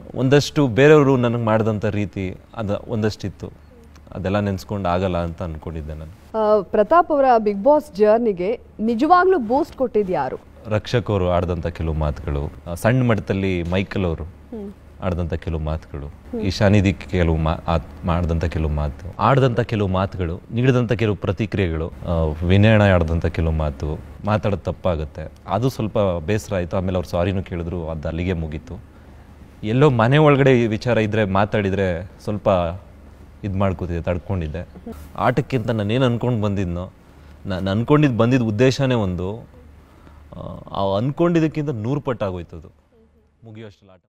ಒಂದಷ್ಟು ಬೇರೆಯವರು ನನಗೆ ಮಾಡಿದಂಥ ರೀತಿ ಅದು ಒಂದಷ್ಟಿತ್ತು ಅದೆಲ್ಲ ನೆನೆಸ್ಕೊಂಡು ಆಗಲ್ಲ ಅಂತ ಅಂದ್ಕೊಂಡಿದ್ದೆ ನಾನು ಆ, ಪ್ರತಾಪ್ ಅವರ ಬಿಗ್ ಬಾಸ್ ಜರ್ನಿಗೆ ನಿಜವಾಗ್ಲೂ ಬೂಸ್ಟ್ ಕೊಟ್ಟಿದ್ದು ಯಾರು ರಕ್ಷಕ್ ಅವರು ಆಡಿದಂಥ ಕೆಲವು ಮಾತುಗಳು ಆ, ಸಣ್ಣ ಮಟ್ಟದಲ್ಲಿ ಮೈಕಲ್ ಅವರು ಆಡಿದಂಥ ಕೆಲವು ಮಾತುಗಳು ಈ ಶಾನಿಧಿ ಕೆಲವು ಮಾ ಮಾಡಿದಂಥ ಕೆಲವು ಮಾತು ಆಡಿದಂಥ ಕೆಲವು ಮಾತುಗಳು ನೀಡಿದಂಥ ಕೆಲವು ಪ್ರತಿಕ್ರಿಯೆಗಳು ಆ, ವಿನಯಣ ಆಡಿದಂಥ ಕೆಲವು ಮಾತು ಮಾತಾಡೋದು ತಪ್ಪಾಗುತ್ತೆ ಅದು ಸ್ವಲ್ಪ ಬೇಸರ ಆಯಿತು ಆಮೇಲೆ ಅವ್ರು ಸಾರಿನೂ ಕೇಳಿದ್ರು ಅದು ಅಲ್ಲಿಗೆ ಮುಗೀತು ಎಲ್ಲೋ ಮನೆ ಒಳಗಡೆ ಈ ವಿಚಾರ ಇದ್ದರೆ ಮಾತಾಡಿದರೆ ಸ್ವಲ್ಪ ಇದು ಮಾಡ್ಕೋತಿದ್ದೆ ತಡ್ಕೊಂಡಿದ್ದೆ ಆಟಕ್ಕಿಂತ ನಾನೇನು ಅನ್ಕೊಂಡು ಬಂದಿದ್ನೋ ನಾನು ಅನ್ಕೊಂಡಿದ್ದು ಬಂದಿದ್ದ ಉದ್ದೇಶನೇ ಒಂದು ಆ, ಆ ಅನ್ಕೊಂಡಿದ್ದಕ್ಕಿಂತ ನೂರು ಪಟ್ಟು ಆಗೋಯ್ತದು ಮುಗಿಯೋಷ್ಟರಲ್ಲಿ ಆಟ